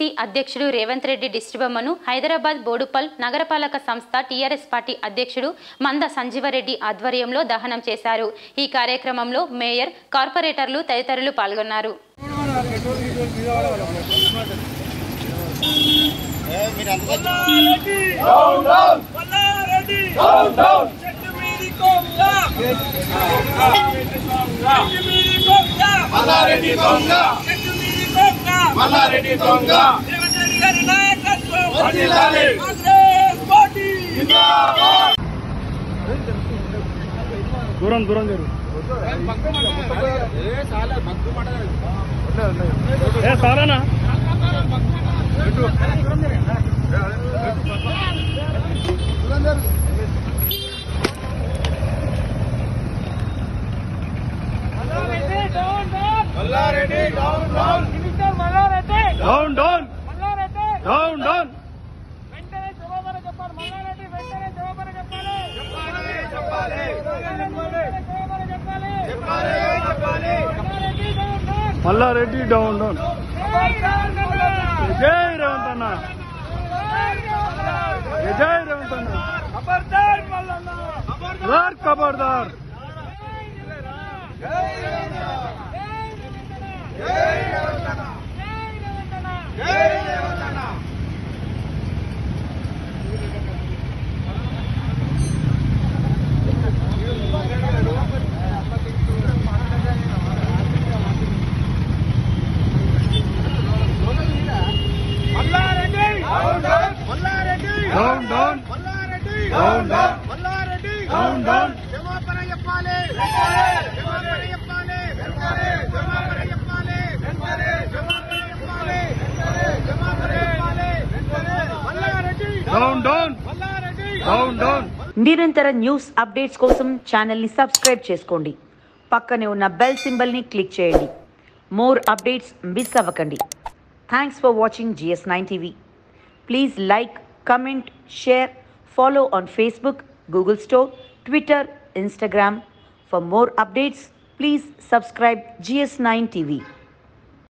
PCC అధ్యక్షుడు రేవంత్ రెడ్డి దిష్టిబొమ్మను హైదరాబాద్ బోడుపల్ నగరపాలక సంస్థ టీఆర్ఎస్ పార్టీ అధ్యక్షుడు మంద సంజీవరెడ్డి ఆధ్వర్యంలో దహనం చేశారు ఈ కార్యక్రమంలో మేయర్ కార్పొరేటర్లు తదితరులు పాల్గొన్నారు మల్లారెడ్డి చెట్టు మీది కొంగ చెట్టు మీది కొంగ మల్లారెడ్డి దొంగ చెట్టు మీది కొంగ మల్లారెడ్డి దొంగ రేవంత్ రెడ్డి గారి నాయకత్వం వర్ధిల్లాలి. కాంగ్రెస్ పార్టీ జిందాబాద్ దూరం దూరం జరు ఏ సారానా Mallareddy down down down down Mallareddy down down వెంటనే జవాబు చెప్పాలి మల్లారెడ్డి వెంటనే జవాబు చెప్పాలి చెప్పాలి జవాబు చెప్పాలి చెప్పాలి చెప్పాలి Mallareddy down down Mallareddy down down జై రేవంత్ అన్న జై రేవంత్ అన్న ఖబర్దార్ మల్లన్న ఖబర్దార్ ఖబర్దార్ Mallareddy Mallareddy down down Mallareddy down down Mallareddy down down క్షమాపణ చెప్పాలి క్షమాపణ చెప్పాలి క్షమాపణ చెప్పాలి క్షమాపణ చెప్పాలి క్షమాపణ చెప్పాలి Mallareddy down down Mallareddy down down నిరంతర న్యూస్ అప్డేట్స్ కోసం ఛానల్ని సబ్స్క్రైబ్ చేసుకోండి పక్కనే ఉన్న బెల్ సింబల్ని క్లిక్ చేయండి మోర్ అప్డేట్స్ మిస్ అవ్వకండి thanks for watching GS nine TV please like comment share follow on Facebook Google store Twitter Instagram for more updates please subscribe GS nine TV